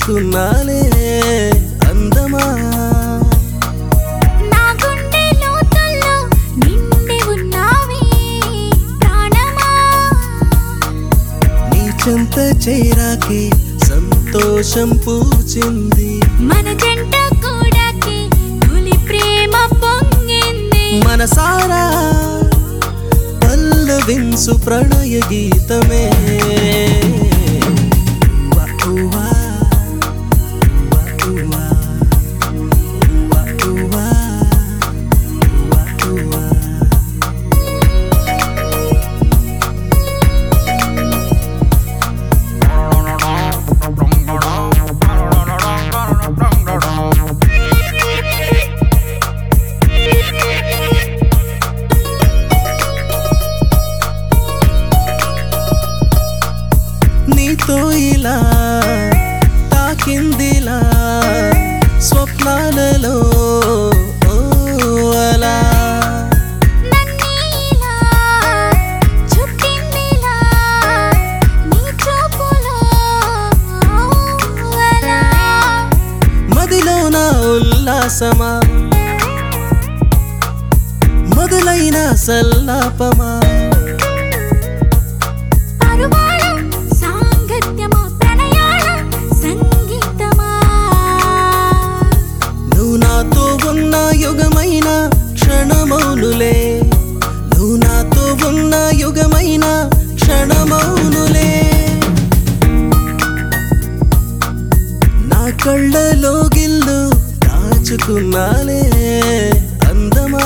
దాచుకున్నాలే అందమా నా గుండె లోతుల్లో నిండి ఉన్నావే ప్రాణమా నీ చెంత చేరాకే సంతోషం పూచింది మన జంట కూడాకి తొలి ప్రేమ పొంగింది మనసారా పల్లవింసు ప్రణయ గీతమే ఉవ్వ ఉవ్వ, ఉవ్వ ఉవ్వ, ఉవ్వ ఉవ్వ, ఉవ్వ ఉవ్వ. నీతో ఇలా తాకిందిలా స్వప్నాలలో ఓ అలా నన్నీలా చుట్టిందిలా నీ చూపులో అలా మదిలో నా ఉల్లాసమా మొదలైన సల్లాపమా పరువాల సాంగత్యమా ప్రణయాల సంగీతమా నువ్వు నాతో ఉన్న యుగమైన క్షణమౌనులే నువ్వు నాతో ఉన్న యుగమైన క్షణమౌనులే నా కళ్ళలో గిల్లు దాచుకున్నాలే అందమా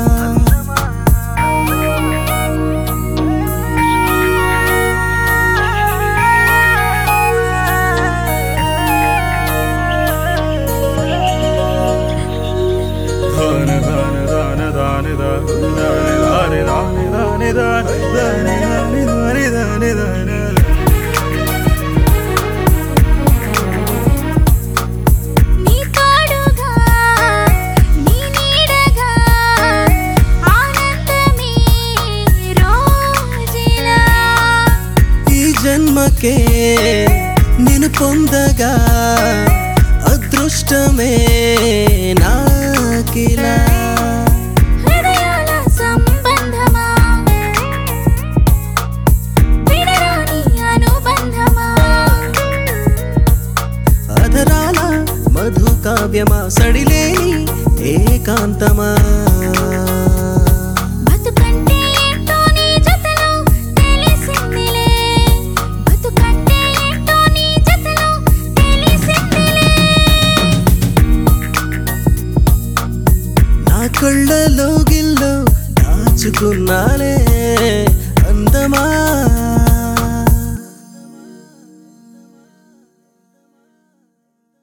నీ తోడుగా నీ నీడగా ఆనందమే రోజులా ఈ జన్మకే నిన్ను పొందగా అదృష్టమే నాకిలా హృదయాల సంబంధమా విడరాని అనుబంధమా అధరాల మధు కావ్యమా సడిలేని ఏకాంతమా బతుకంటే ఏంటో నీ జతలో తెలిసిందిలే బతుకంటే ఏంటో నీ జతలో తెలిసిందిలే నా కళ్ళలో గిల్లో దాచుకున్నాలే